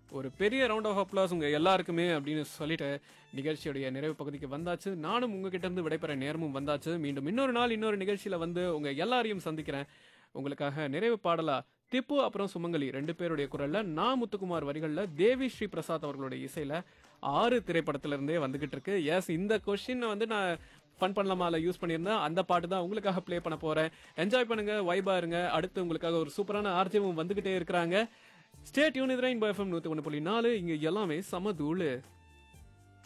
ஒரு பெரிய round of applause உங்க எல்லாருக்குமே அப்படின்னு சொல்லிட்டு நிகழ்ச்சியுடைய நிறைவு பகுதிக்கு வந்தாச்சு நானும் உங்ககிட்ட இருந்து விடைபெற நேரமும் வந்தாச்சு மீண்டும் இன்னொரு நாள் இன்னொரு நிகழ்ச்சியில வந்து உங்க எல்லாரையும் சந்திக்கிறேன் உங்களுக்காக நிறைவு பாடலா திப்பு அப்புறம் சுமங்கலி ரெண்டு பேருடைய குரல்ல நான் முத்துக்குமார் வரிகள்ல தேவி ஸ்ரீ பிரசாத் அவர்களுடைய இசையில ஆறு திரைப்படத்துல இருந்தே வந்துகிட்டு இருக்கு எஸ் இந்த கொஸ்டின் வந்து நான் ஃபன் பண்ணலாமால யூஸ் பண்ணியிருந்தேன் அந்த பாட்டு தான் உங்களுக்காக ப்ளே பண்ண போறேன் என்ஜாய் பண்ணுங்க வைபா இருங்க அடுத்து உங்களுக்காக ஒரு சூப்பரான ஆர்ஜிவும் வந்துகிட்டே இருக்கிறாங்க state unit rain by FM நூற்றி ஒன்று புள்ளி நாலு இங்கே எல்லாமே சம தூளு